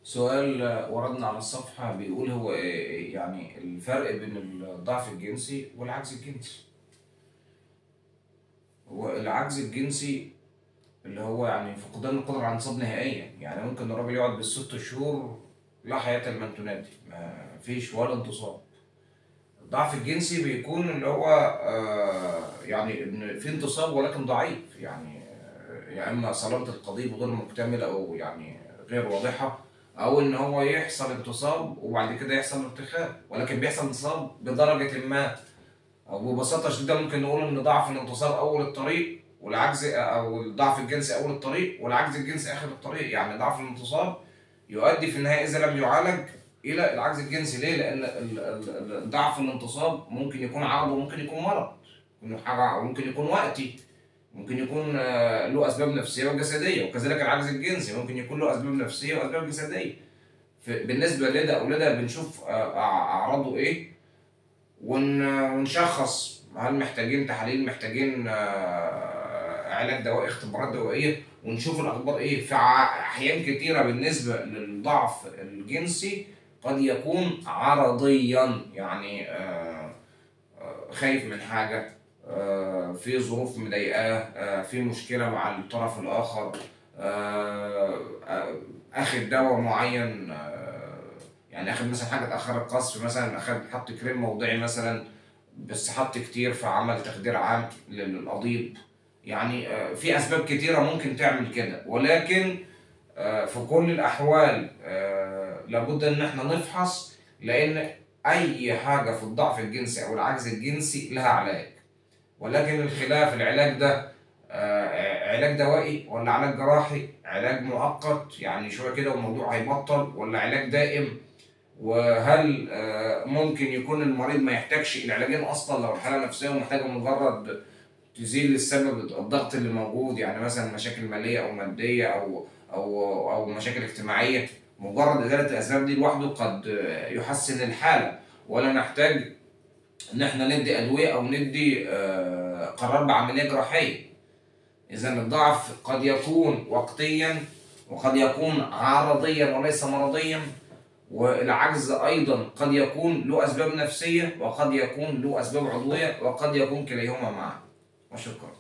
سؤال وردنا على الصفحة بيقول هو إيه يعني الفرق بين الضعف الجنسي والعجز الجنسي هو العجز الجنسي اللي هو يعني فقدان القدرة على الانتصاب نهائيا يعني ممكن الراجل يقعد بالست شهور لا حياة لمن تنادي ما فيش ولا انتصاب الضعف الجنسي بيكون اللي هو آه يعني إن في انتصاب ولكن ضعيف يعني آه، يا اما صلابة القضيب غير مكتملة او يعني غير واضحة او ان هو يحصل انتصاب وبعد كده يحصل ارتخاء ولكن بيحصل انتصاب بدرجة ما او ببساطة شديدة ممكن نقول ان ضعف الانتصاب اول الطريق والعجز او الضعف الجنسي اول الطريق والعجز الجنسي اخر الطريق يعني ضعف الانتصاب يؤدي في النهاية اذا لم يعالج الى العجز الجنسي ليه؟ لان ال- ال- ال- ضعف الانتصاب ممكن يكون عرض وممكن يكون مرض ممكن حاجه أو ممكن يكون وقتي ممكن يكون آه، له اسباب نفسيه وجسديه وكذلك العجز الجنسي ممكن يكون له اسباب نفسيه واسباب جسديه ف- بالنسبه لده او لده بنشوف آه، أع- اعراضه ايه ون- ونشخص هل محتاجين تحاليل محتاجين آه، علاج دوائي اختبارات دوائيه ونشوف الاخبار ايه في ع- احيان كتيره بالنسبه للضعف الجنسي قد يكون عرضيا يعني آه، آه، خايف من حاجه آه، في ظروف مضايقاه آه، في مشكله مع الطرف الاخر آه، آه، اخد دواء معين آه، يعني اخد مثلا حاجه تاخر القصف مثلا اخد حط كريم موضعي مثلا بس حط كتير فعمل تخدير عام للقضيب يعني آه، في اسباب كتيره ممكن تعمل كده ولكن آه، في كل الاحوال آه، لابد ان احنا نفحص لان اي حاجه في الضعف الجنسي او العجز الجنسي لها علاج ولكن الخلاف العلاج ده آه، علاج دوائي ولا علاج جراحي علاج مؤقت يعني شويه كده والموضوع هيبطل ولا علاج دائم وهل آه، ممكن يكون المريض ما يحتاجش العلاجين اصلا لو الحاله نفسيه ومحتاجه مجرد تزيل السبب الضغط اللي موجود يعني مثلا مشاكل ماليه او ماديه او او او مشاكل اجتماعيه مجرد ازاله الاسباب دي لوحده قد آه، يحسن الحاله ولا نحتاج ان احنا ندي ادويه او ندي آه، قرار بعمليه جراحيه اذا الضعف قد يكون وقتيا وقد يكون عرضيا وليس مرضيا والعجز ايضا قد يكون له اسباب نفسيه وقد يكون له اسباب عضويه وقد يكون كليهما معا وشكرا